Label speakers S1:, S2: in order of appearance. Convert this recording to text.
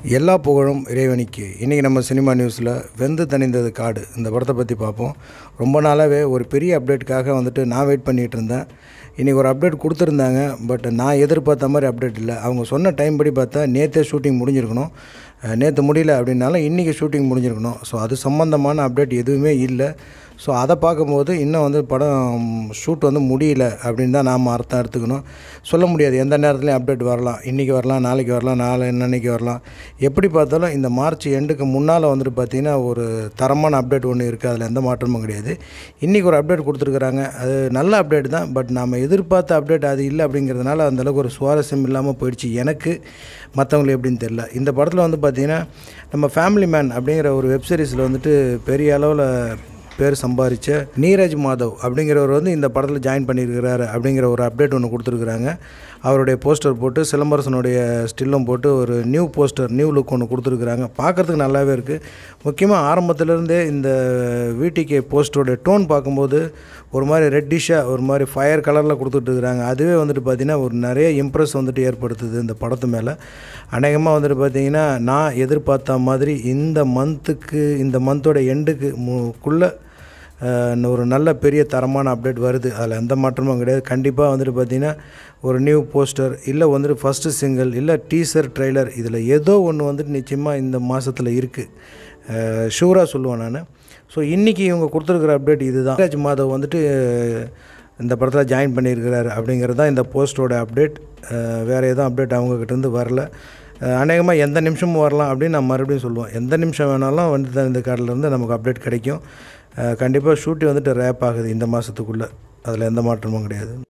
S1: எல்லா புகழும் இறைவனிக்கு இன்றைக்கி நம்ம சினிமா நியூஸில் வெந்து தணிந்தது காடு இந்த படத்தை பற்றி பார்ப்போம் ரொம்ப நாளாகவே ஒரு பெரிய அப்டேட்டுக்காக வந்துட்டு நான் வெயிட் பண்ணிகிட்டு இருந்தேன் இன்றைக்கி ஒரு அப்டேட் கொடுத்துருந்தாங்க பட் நான் எதிர்பார்த்த மாதிரி அப்டேட் இல்லை அவங்க சொன்ன டைம் படி பார்த்தா நேற்றே ஷூட்டிங் முடிஞ்சிருக்கணும் நேற்று முடியல அப்படின்னாலும் இன்றைக்கி ஷூட்டிங் முடிஞ்சிருக்கணும் ஸோ அது சம்மந்தமான அப்டேட் எதுவுமே இல்லை ஸோ அதை பார்க்கும்போது இன்னும் வந்து படம் ஷூட் வந்து முடியல அப்படின்னு தான் நாம் அர்த்தம் எடுத்துக்கணும் சொல்ல முடியாது எந்த நேரத்துலையும் அப்டேட் வரலாம் இன்றைக்கி வரலாம் நாளைக்கு வரலாம் நாளை இன்னைக்கு வரலாம் எப்படி பார்த்தாலும் இந்த மார்ச் எண்டுக்கு முன்னால் வந்துட்டு பார்த்திங்கன்னா ஒரு தரமான அப்டேட் ஒன்று இருக்குது அதில் எந்த மாற்றமும் கிடையாது இன்றைக்கி ஒரு அப்டேட் கொடுத்துருக்குறாங்க அது நல்ல அப்டேட் தான் பட் நாம் எதிர்பார்த்த அப்டேட் அது இல்லை அப்படிங்கிறதுனால அந்தளவுக்கு ஒரு சுவாரஸ்யம் இல்லாமல் போயிடுச்சு எனக்கு மற்றவங்களுக்கு எப்படின்னு தெரில இந்த படத்தில் வந்து பார்த்திங்கன்னா நம்ம ஃபேமிலி மேன் அப்படிங்கிற ஒரு வெப் சீரிஸில் வந்துட்டு பெரிய அளவில் பேர் சம்பாதிச்ச நீரஜ் மாதவ் அப்படிங்கிறவர் வந்து இந்த படத்தில் ஜாயின் பண்ணியிருக்கிறாரு அப்படிங்கிற ஒரு அப்டேட் ஒன்று கொடுத்துருக்குறாங்க அவருடைய போஸ்டர் போட்டு சிலம்பரசனுடைய ஸ்டில்லும் போட்டு ஒரு நியூ போஸ்டர் நியூ லுக் ஒன்று கொடுத்துருக்குறாங்க பார்க்குறதுக்கு நல்லாவே இருக்குது முக்கியமாக ஆரம்பத்துலேருந்தே இந்த வீட்டிக்கு போஸ்டரோடைய டோன் பார்க்கும்போது ஒரு மாதிரி ரெட்டிஷாக ஒரு மாதிரி ஃபயர் கலரில் கொடுத்துட்ருக்குறாங்க அதுவே வந்துட்டு பார்த்திங்கன்னா ஒரு நிறைய இம்ப்ரெஸ் வந்துட்டு ஏற்படுத்துது இந்த படத்து மேலே அநேகமாக வந்துட்டு பார்த்திங்கன்னா நான் எதிர்பார்த்த மாதிரி இந்த மந்த்துக்கு இந்த மந்தோட எண்டுக்கு முக்குள்ளே ஒரு நல்ல பெரிய தரமான அப்டேட் வருது அதில் எந்த மாற்றமும் கிடையாது கண்டிப்பாக வந்துட்டு பார்த்திங்கன்னா ஒரு நியூ போஸ்டர் இல்லை வந்துட்டு ஃபஸ்ட்டு சிங்கிள் இல்லை டீசர் ட்ரெய்லர் இதில் ஏதோ ஒன்று வந்துட்டு நிச்சயமாக இந்த மாதத்தில் இருக்குது ஷூராக சொல்லுவேன் நான் ஸோ இன்றைக்கி இவங்க கொடுத்துருக்குற அப்டேட் இது தான் ராஜ் மாதவ் வந்துட்டு இந்த படத்தில் ஜாயின் பண்ணியிருக்கிறாரு அப்படிங்கிறது தான் இந்த போஸ்டரோட அப்டேட் வேறு எதுவும் அப்டேட் அவங்கக்கிட்டேருந்து வரல அநேகமாக எந்த நிமிஷமும் வரலாம் அப்படின்னு நான் மறுபடியும் சொல்லுவோம் எந்த நிமிஷம் வேணாலும் வந்து இந்த கார்டிலேருந்து நமக்கு அப்டேட் கிடைக்கும் கண்டிப்பாக ஷூட்டிங் வந்துட்டு ரேப் ஆகுது இந்த மாதத்துக்குள்ளே அதில் எந்த மாற்றமும் கிடையாது